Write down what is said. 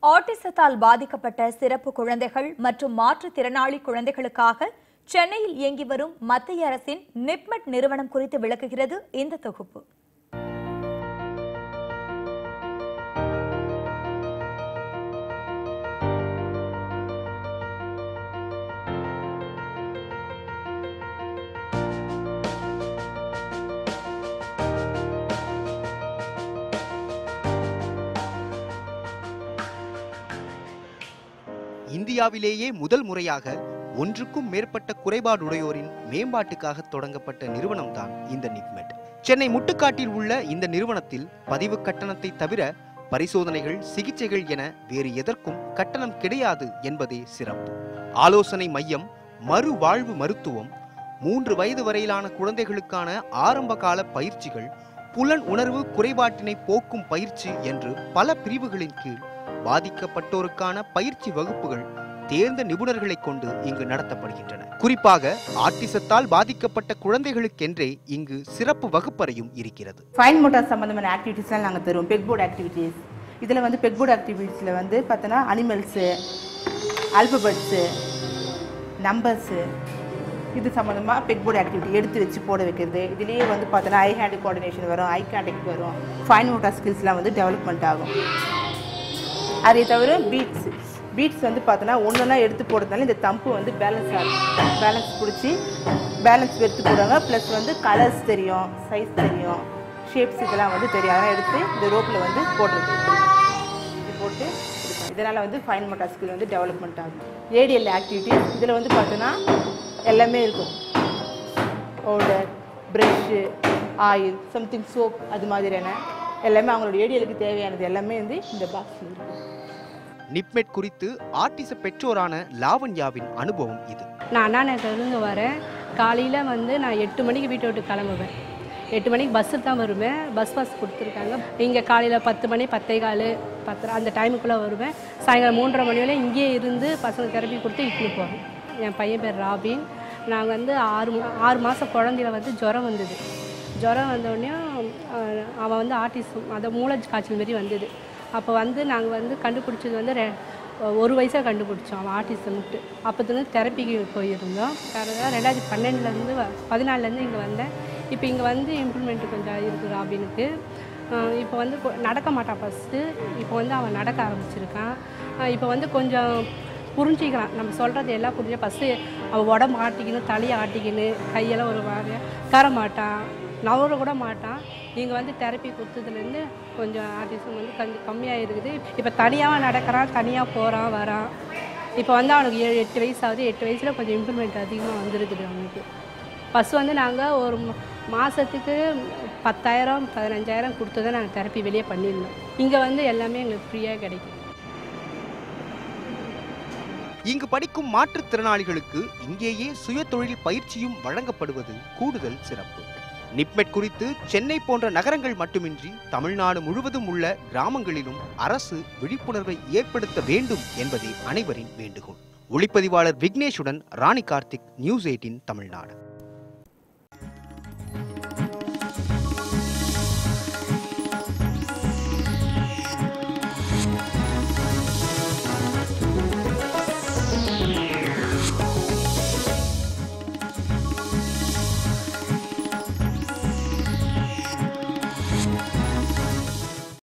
ஆட்டிசத்தால் பாதிக்கப்பட்ட சிறப்பு குழந்தைகள் மற்றும் மாற்றுத்திறனாளி குழந்தைகளுக்காக சென்னையில் இயங்கி வரும் மத்திய அரசின் நிப்மெட் நிறுவனம் குறித்து விளக்குகிறது இந்த தொகுப்பு இந்தியாவிலேயே முதல் முறையாக ஒன்றுக்கும் மேற்பட்ட குறைபாடுடையோரின் மேம்பாட்டுக்காக தொடங்கப்பட்ட நிறுவனம்தான் இந்த நிப்மெட் சென்னை முட்டுக்காட்டில் உள்ள இந்த நிறுவனத்தில் பதிவு கட்டணத்தை தவிர பரிசோதனைகள் சிகிச்சைகள் என வேறு எதற்கும் கட்டணம் கிடையாது என்பதே சிறப்பு ஆலோசனை மையம் மறுவாழ்வு மருத்துவம் மூன்று வயது வரையிலான குழந்தைகளுக்கான ஆரம்ப கால பயிற்சிகள் புலன் உணர்வு குறைபாட்டினை போக்கும் பயிற்சி என்று பல பிரிவுகளின் கீழ் பாதிக்கப்பட்டோருக்கான பயிற்சி வகுப்புகள் தேர்ந்த நிபுணர்களை கொண்டு இங்கு நடத்தப்படுகின்றன குறிப்பாக ஆட்டிசத்தால் பாதிக்கப்பட்ட குழந்தைகளுக்கென்றே இங்கு சிறப்பு வகுப்பறையும் இருக்கிறது ஃபைன் மோட்டார் சம்மந்தமான ஆக்டிவிட்டீஸ்லாம் நாங்கள் தருவோம் பெக்போர்ட் ஆக்டிவிட்டீஸ் இதில் வந்து பெக்போர்ட் ஆக்டிவிட்டீஸில் வந்து பார்த்தோன்னா அனிமல்ஸு ஆல்பபெட்ஸு நம்பர்ஸு இது சம்மந்தமாக பெக்போர்ட் ஆக்டிவிட்டி எடுத்து வச்சு போட வைக்கிறது இதுலேயே வந்து பார்த்தோன்னா ஐ ஹேண்ட் கோஆர்டினேஷன் வரும் ஐ கான்டெக்ட் வரும் ஃபைன் மோட்டார் ஸ்கில்ஸ்லாம் வந்து டெவலப்மெண்ட் ஆகும் அதை தவிர பீட்ஸ் பீட்ஸ் வந்து பார்த்தோன்னா ஒன்றொன்னா எடுத்து போடுறதுனால இந்த தம்பு வந்து பேலன்ஸ் ஆகும் பேலன்ஸ் பிடிச்சி பேலன்ஸ் எடுத்து போடுவாங்க ப்ளஸ் வந்து கலர்ஸ் தெரியும் சைஸ் தெரியும் ஷேப்ஸ் இதெல்லாம் வந்து தெரியும் அதெல்லாம் எடுத்து இந்த ரோப்பில் வந்து போடுறது இது போட்டு இது இதனால் வந்து ஃபைன் மோட்டார் ஸ்கில் வந்து டெவலப்மெண்ட் ஆகும் ஏடிஎல் ஆக்டிவிட்டி இதில் வந்து பார்த்தோன்னா எல்லாமே இருக்கும் powder brush oil something soap அது மாதிரியான எல்லாமே அவங்களோட ஏடிஎலுக்கு தேவையானது எல்லாமே வந்து இந்த பாக்ஸில் இருக்கும் நிப்மெட் குறித்து ஆட்டிச பெற்றோரான லாவண்யாவின் அனுபவம் இது நான் அண்ணா நகர்லேருந்து வரேன் காலையில் வந்து நான் எட்டு மணிக்கு வீட்டை விட்டு கிளம்புவேன் எட்டு மணிக்கு பஸ்ஸில் தான் வருவேன் பஸ் பாஸ் கொடுத்துருக்காங்க இங்கே காலையில் பத்து மணி பத்தே கால் பத்தரை அந்த டைமுக்குள்ளே வருவேன் சாயங்காலம் மூன்றரை மணி வரை இங்கேயே இருந்து பசங்க தெரப்பி கொடுத்து இட்டுன்னு போவேன் என் பையன் பேர் ராபின் நாங்கள் வந்து ஆறு மா- ஆறு மாதம் குழந்தையில வந்து ஜுரம் வந்தது ஜுரம் வந்தோடனே அவன் வந்து ஆட்டிசம் அதை மூளை காய்ச்சல் மாரி வந்தது அப்போ வந்து நாங்கள் வந்து கண்டுபிடிச்சது வந்து ரெ ஒரு வயசாக கண்டுபிடிச்சோம் அவன் ஆட்டிசம்ட்டு அப்போத்துலேருந்து தெரப்பிக்கு போயிருந்தோம் கரெக்டாக ரெண்டாயிரத்தி பன்னெண்டுலேருந்து பதினாலேருந்து இங்கே வந்தேன் இப்போ இங்கே வந்து இம்ப்ரூவ்மெண்ட் கொஞ்சம் இருக்குது ராபினுக்கு அஹ் இப்போ வந்து கொ- நடக்க மாட்டான் ஃபஸ்ட்டு இப்போ வந்து அவன் நடக்க ஆரம்பிச்சிருக்கான் அஹ் இப்போ வந்து கொஞ்சம் புரிஞ்சிக்கிறான் நம்ம சொல்கிறது எல்லாம் புரிஞ்சு ஃபஸ்ட்டு அவன் உடம்பு ஆட்டிக்கணும் தலையை ஆட்டிக்கணும் கையெல்லாம் ஒரு மாதிரியாக தர மாட்டான் நவர கூட மாட்டான் நீங்கள் வந்து தெரப்பி கொடுத்ததுலேருந்து கொஞ்சம் ஆட்டிசம் வந்து கொஞ்சம் கம்மியாக இருக்குது இப்போ தனியாக நடக்கிறான் தனியாக போகிறான் வரான் இப்போ வந்து அவனுக்கு ஏழு எட்டு வயசு ஆகுது எட்டு வயசில் கொஞ்சம் இம்ப்ரூவ்மெண்ட் அதிகமாக வந்திருக்குது அவனுக்கு ஃபஸ்ட் வந்து நாங்கள் ஒரு மா- மாதத்துக்கு பத்தாயிரம் பதினஞ்சாயிரம் கொடுத்து தான் நாங்கள் தெரப்பி வெளியே பண்ணியிருந்தோம் இங்கே வந்து எல்லாமே எங்களுக்கு ஃப்ரீயாக கிடைக்கும் இங்கு படிக்கும் மாற்றுத்திறனாளிகளுக்கு இங்கேயே சுயதொழில் பயிற்சியும் வழங்கப்படுவது கூடுதல் சிறப்பு நிப்மெட் குறித்து சென்னை போன்ற நகரங்கள் மட்டுமின்றி தமிழ்நாடு முழுவதும் உள்ள கிராமங்களிலும் அரசு விழிப்புணர்வை ஏற்படுத்த வேண்டும் என்பதே அனைவரின் வேண்டுகோள் ஒளிப்பதிவாளர் விக்னேஷுடன் ராணி கார்த்திக் நியூஸ் எயிட்டின் தமிழ்நாடு